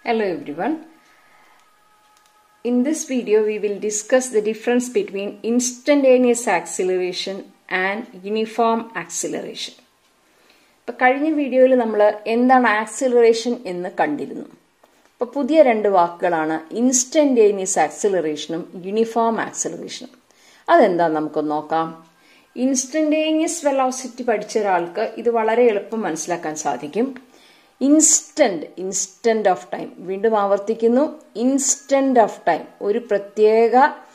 Hello everyone. In this video we will discuss the difference between instantaneous acceleration and uniform acceleration. ഇപ്പം കഴിഞ്ഞ വീഡിയോയിൽ നമ്മൾ എന്താണ് acceleration എന്ന് കണ്ടിരുന്നു അപ്പോൾ പുതിയ രണ്ട് വാക്കുകളാണ് ഇൻസ്റ്റന്റേനിയസ് ആക്സിലറേഷനും യൂണിഫോം ആക്സിലറേഷനും അതെന്താന്ന് നമുക്കൊന്ന് നോക്കാം ഇൻസ്റ്റന്റേനിയസ് വെലോസിറ്റി പഠിച്ച ഒരാൾക്ക് ഇത് വളരെ എളുപ്പം മനസ്സിലാക്കാൻ സാധിക്കും ഇൻസ്റ്റന്റ് ഇൻസ്റ്റന്റ് ഓഫ് ടൈം വീണ്ടും ആവർത്തിക്കുന്നു ഇൻസ്റ്റന്റ് ഓഫ് ടൈം ഒരു പ്രത്യേക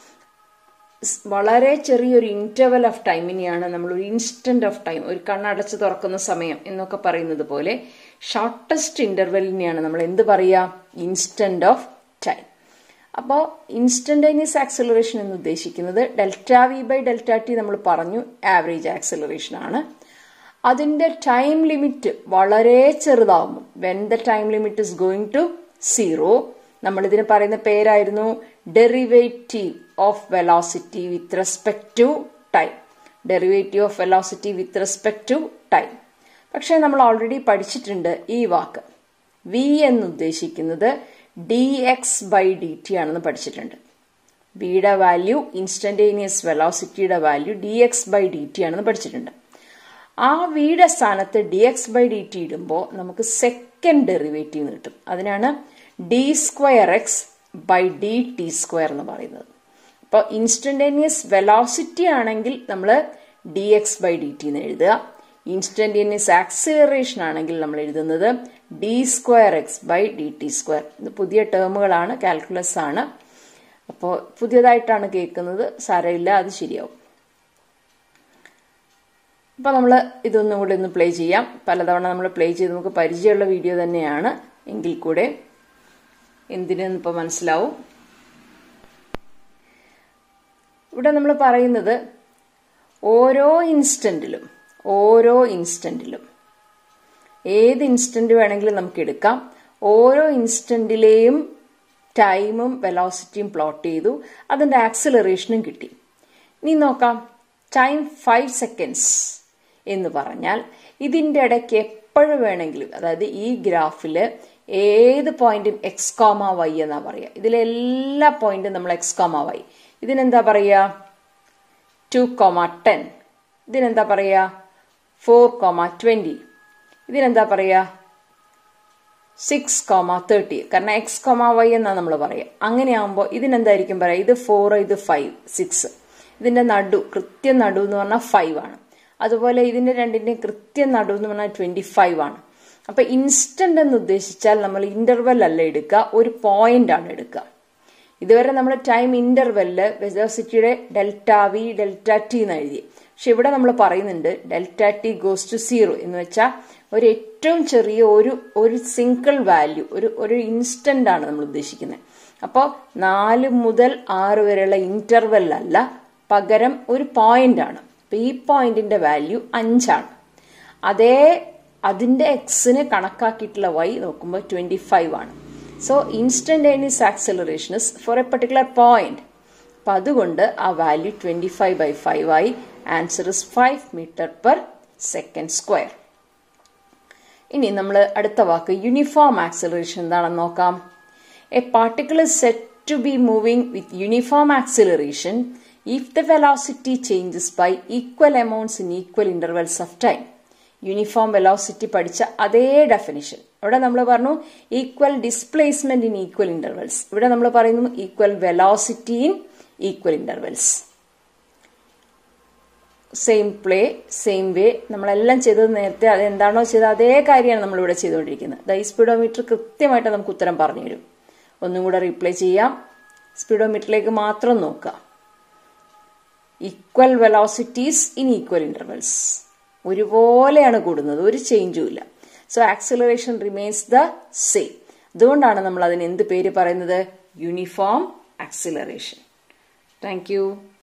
വളരെ ചെറിയൊരു ഇന്റർവൽ ഓഫ് ടൈമിനെയാണ് നമ്മൾ ഒരു ഇൻസ്റ്റന്റ് ഓഫ് ടൈം ഒരു കണ്ണടച്ച് തുറക്കുന്ന സമയം എന്നൊക്കെ പറയുന്നത് പോലെ ഷോർട്ടസ്റ്റ് ഇന്റർവെലിനെയാണ് നമ്മൾ എന്ത് പറയുക ഇൻസ്റ്റന്റ് ഓഫ് ടൈം അപ്പോൾ ഇൻസ്റ്റന്റേനിയസ് ആക്സിലറേഷൻ എന്ന് ഉദ്ദേശിക്കുന്നത് delta V by delta T നമ്മൾ പറഞ്ഞു ആവറേജ് ആക്സിലറേഷൻ ആണ് അതിന്റെ ടൈം ലിമിറ്റ് വളരെ ചെറുതാവുന്നു when the time limit is going to zero നമ്മൾ ഇതിന് പറയുന്ന പേരായിരുന്നു derivative of velocity with respect to time derivative of velocity with respect to time പക്ഷേ നമ്മൾ ഓൾറെഡി പഠിച്ചിട്ടുണ്ട് ഈ വാക്ക് വി എന്ന് ഉദ്ദേശിക്കുന്നത് D X by D T ആണെന്ന് പഠിച്ചിട്ടുണ്ട് വിയുടെ വാല്യൂ ഇൻസ്റ്റന്റേനിയസ് വെലോസിറ്റിയുടെ value D X by D T ആണെന്ന് പഠിച്ചിട്ടുണ്ട് ആ വിയുടെ സ്ഥാനത്ത് D X by D T ഇടുമ്പോൾ നമുക്ക് സെക്കൻഡ് ഡെറിവേറ്റീവ് കിട്ടും അതിനാണ് D square X by D T square എന്ന് പറയുന്നത് അപ്പോൾ ഇൻസ്റ്റന്റേനിയസ് വെലോസിറ്റി ആണെങ്കിൽ നമ്മൾ D X by D T എന്ന് എഴുതുക ഇൻസ്റ്റന്റേനിയസ് ആക്സിലറേഷൻ ആണെങ്കിൽ നമ്മൾ എഴുതുന്നത് D square X by D T square ഇത് പുതിയ ടേമുകളാണ് കാൽക്കുലസ് ആണ് അപ്പോൾ പുതിയതായിട്ടാണ് കേൾക്കുന്നത് സാരമില്ല അത് ശരിയാവും അപ്പോൾ നമ്മൾ ഇതൊന്നും കൂടി ഒന്ന് പ്ലേ ചെയ്യാം പലതവണ നമ്മൾ പ്ലേ ചെയ്ത് നമുക്ക് പരിചയമുള്ള വീഡിയോ തന്നെയാണ് എങ്കിൽ കൂടെ എന്തിനെന്ന് ഇപ്പോൾ മനസ്സിലാവും ഇവിടെ നമ്മൾ പറയുന്നത് ഓരോ ഇൻസ്റ്റന്റിലും ഓരോ ഇൻസ്റ്റന്റിലും ഏത് ഇൻസ്റ്റന്റ് വേണമെങ്കിലും നമുക്ക് എടുക്കാം ഓരോ ഇൻസ്റ്റന്റിലെയും ടൈമും വെലോസിറ്റിയും പ്ലോട്ട് ചെയ്തു അതിന്റെ ആക്സിലറേഷനും കിട്ടി ഇനി നോക്കാം ടൈം ഫൈവ് സെക്കൻഡ്സ് എന്ന് പറഞ്ഞാൽ ഇതിന്റെ ഇടയ്ക്ക് എപ്പോഴും വേണമെങ്കിലും അതായത് ഈ ഗ്രാഫിൽ ഏത് പോയിന്റും എക്സ് കോമ വൈ എന്നാ പറയുക ഇതിലെല്ലാ പോയിന്റും നമ്മൾ എക്സ് കോമ വൈ ഇതിനെന്താ പറയുക ടു കോമ ടെൻ ഇതിനെന്താ പറയുക ഫോർ കോമ ട്വന്റി ഇതിനെന്താ പറയുക സിക്സ് കോമ തേർട്ടി കാരണം എക്സ് കോമ വൈ എന്നാ നമ്മൾ പറയുക അങ്ങനെയാകുമ്പോൾ ഇതിനെന്തായിരിക്കും പറയുക ഇത് ഫോർ ഇത് ഫൈവ് സിക്സ് ഇതിന്റെ നടു കൃത്യം നടു എന്ന് പറഞ്ഞാൽ ഫൈവ് ആണ് അതുപോലെ ഇതിന്റെ രണ്ടിന്റെയും കൃത്യം നടു എന്ന് പറഞ്ഞാൽ ട്വന്റി ഫൈവ് ആണ് അപ്പൊ ഇൻസ്റ്റന്റ് എന്ന് ഉദ്ദേശിച്ചാൽ നമ്മൾ ഇന്റർവെൽ അല്ല എടുക്കുക ഒരു പോയിന്റ് ആണ് എടുക്കുക ഇതുവരെ നമ്മൾ ടൈം ഇന്റർവെല്ല് വെലോസിറ്റിയുടെ ഡെൽറ്റ വി ഡെൽറ്റ ടി എന്ന് എഴുതി പക്ഷെ ഇവിടെ നമ്മൾ പറയുന്നുണ്ട് delta T goes to zero എന്ന് വെച്ചാൽ ഒരു ഏറ്റവും ചെറിയ ഒരു ഒരു സിംഗിൾ വാല്യൂ ഒരു ഒരു ഇൻസ്റ്റന്റ് ആണ് നമ്മൾ ഉദ്ദേശിക്കുന്നത് അപ്പോൾ നാല് മുതൽ ആറ് വരെയുള്ള ഇന്റർവെൽ അല്ല പകരം ഒരു പോയിന്റ് ആണ് അപ്പൊ ഈ പോയിന്റിന്റെ വാല്യൂ അഞ്ചാണ് അതേ അതിന്റെ എക്സിന് കണക്കാക്കിയിട്ടുള്ള വൈ നോക്കുമ്പോൾ ട്വന്റി ഫൈവ് ആണ് so instantaneous acceleration is for a particular point അപ്പൊ അതുകൊണ്ട് ആ value twenty five by five ആയി answer is five metre per second square ഇനി നമ്മൾ അടുത്ത വാക്ക് യൂണിഫോം ആക്സിലറേഷൻ എന്താണെന്ന് നോക്കാം a particular said to be moving with uniform acceleration if the velocity changes by equal amounts in equal intervals of time uniform velocity പഠിച്ച അതേ definition ഇവിടെ നമ്മൾ പറഞ്ഞു equal displacement in equal intervals ഇവിടെ നമ്മൾ പറയുന്നു equal velocity in equal intervals same play same way നമ്മളെല്ലാം ചെയ്തത് നേരത്തെ അത് എന്താണോ ചെയ്തത് അതേ കാര്യമാണ് നമ്മളിവിടെ ചെയ്തുകൊണ്ടിരിക്കുന്നത് ഈ സ്പീഡോമീറ്റർ കൃത്യമായിട്ട് നമുക്ക് ഉത്തരം പറഞ്ഞു തരും ഒന്നും കൂടെ റീപ്ലൈ ചെയ്യാം സ്പീഡോമീറ്ററിലേക്ക് മാത്രം നോക്കുക equal velocities in equal intervals ഒരുപോലെയാണ് കൂടുന്നത് ഒരു ചേഞ്ചും ഇല്ല so acceleration remains the same അതുകൊണ്ടാണ് നമ്മൾ അതിന് എന്ത് പേര് പറയുന്നത് യൂണിഫോം ആക്സിലറേഷൻ താങ്ക്